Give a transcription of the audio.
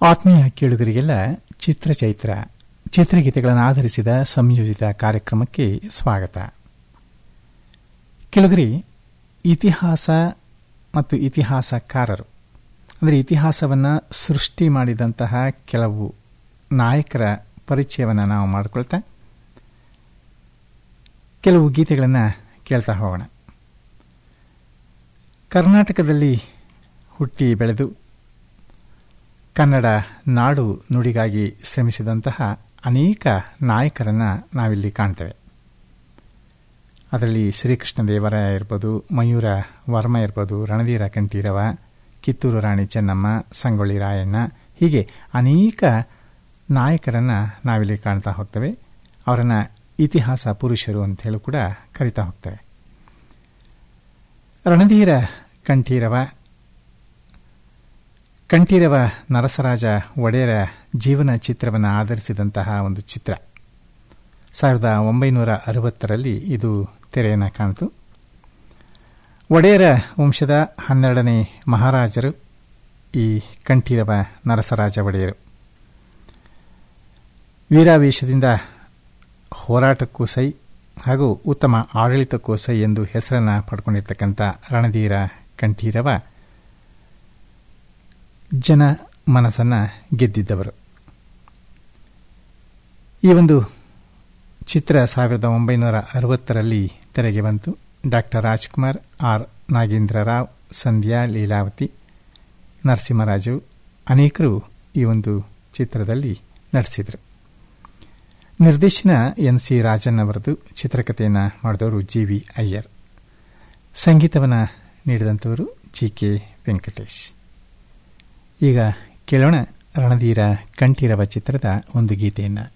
ಆತ್ಮೀಯ ಕೇಳುಗರಿಗೆಲ್ಲ ಚಿತ್ರಚೈತ್ರ ಚಿತ್ರಗೀತೆಗಳನ್ನು ಆಧರಿಸಿದ ಸಂಯೋಜಿತ ಕಾರ್ಯಕ್ರಮಕ್ಕೆ ಸ್ವಾಗತ ಕೆಳಗರಿ ಇತಿಹಾಸ ಮತ್ತು ಇತಿಹಾಸಕಾರರು ಅಂದರೆ ಇತಿಹಾಸವನ್ನು ಸೃಷ್ಟಿ ಮಾಡಿದಂತಹ ಕೆಲವು ನಾಯಕರ ಪರಿಚಯವನ್ನು ನಾವು ಮಾಡಿಕೊಳ್ತಾ ಕೆಲವು ಗೀತೆಗಳನ್ನು ಕೇಳ್ತಾ ಹೋಗೋಣ ಕರ್ನಾಟಕದಲ್ಲಿ ಹುಟ್ಟಿ ಬೆಳೆದು ಕನ್ನಡ ನಾಡು ನುಡಿಗಾಗಿ ಶ್ರಮಿಸಿದಂತಹ ಅನೇಕ ನಾಯಕರನ್ನು ನಾವಿಲ್ಲಿ ಕಾಣ್ತೇವೆ ಅದರಲ್ಲಿ ಶ್ರೀಕೃಷ್ಣ ದೇವರಾಯ ಇರ್ಬೋದು ಮಯೂರ ವರ್ಮ ಇರ್ಬೋದು ರಣಧೀರ ಕಂಠೀರವ ಕಿತ್ತೂರು ರಾಣಿ ಚೆನ್ನಮ್ಮ ಸಂಗೊಳ್ಳಿ ರಾಯಣ್ಣ ಹೀಗೆ ಅನೇಕ ನಾಯಕರನ್ನು ನಾವಿಲ್ಲಿ ಕಾಣ್ತಾ ಹೋಗ್ತೇವೆ ಅವರನ್ನು ಇತಿಹಾಸ ಪುರುಷರು ಅಂತ ಹೇಳಿ ಕೂಡ ಕರಿತಾ ಹೋಗ್ತೇವೆ ರಣಧೀರ ಕಂಠೀರವ ಕಂಠೀರವ ನರಸರಾಜ ಒಡೆಯರ ಜೀವನ ಚಿತ್ರವನ್ನು ಆಧರಿಸಿದಂತಹ ಒಂದು ಚಿತ್ರ ಸಾವಿರದ ಒಂಬೈನೂರ ಅರವತ್ತರಲ್ಲಿ ಇದು ತೆರೆಯನ್ನು ಕಾಣಿತು ಒಡೆಯರ ವಂಶದ ಹನ್ನೆರಡನೇ ಮಹಾರಾಜರು ಈ ಕಂಠೀರವ ನರಸರಾಜ ಒಡೆಯರು ವೀರಾವೇಶದಿಂದ ಹೋರಾಟಕ್ಕೂ ಸೈ ಹಾಗೂ ಉತ್ತಮ ಆಡಳಿತಕ್ಕೂ ಸೈ ಎಂದು ಹೆಸರನ್ನು ಪಡ್ಕೊಂಡಿರ್ತಕ್ಕಂಥ ರಣಧೀರ ಕಂಠೀರವ ಜನ ಮನಸ್ಸನ್ನು ಗೆದ್ದಿದ್ದವರು ಈ ಒಂದು ಚಿತ್ರ ಸಾವಿರದ ಒಂಬೈನೂರ ಅರವತ್ತರಲ್ಲಿ ತೆರೆಗೆ ಬಂತು ಡಾಕ್ಟರ್ ರಾಜ್ಕುಮಾರ್ ಆರ್ ನಾಗೇಂದ್ರ ರಾವ್ ಸಂಧ್ಯಾ ಲೀಲಾವತಿ ನರಸಿಂಹರಾಜು ಅನೇಕರು ಈ ಒಂದು ಚಿತ್ರದಲ್ಲಿ ನಟಿಸಿದರು ನಿರ್ದೇಶನ ಎನ್ ಸಿ ರಾಜನ್ ಅವರದು ಚಿತ್ರಕಥೆಯನ್ನು ಮಾಡಿದವರು ಜಿ ವಿ ಅಯ್ಯರ್ ಸಂಗೀತವನ್ನು ನೀಡಿದಂಥವರು ಜಿ ಕೆ ವೆಂಕಟೇಶ್ ಈಗ ಕೇಳೋಣ ರಣಧೀರ ಕಂಠೀರವ ಚಿತ್ರದ ಒಂದು ಗೀತೆಯನ್ನು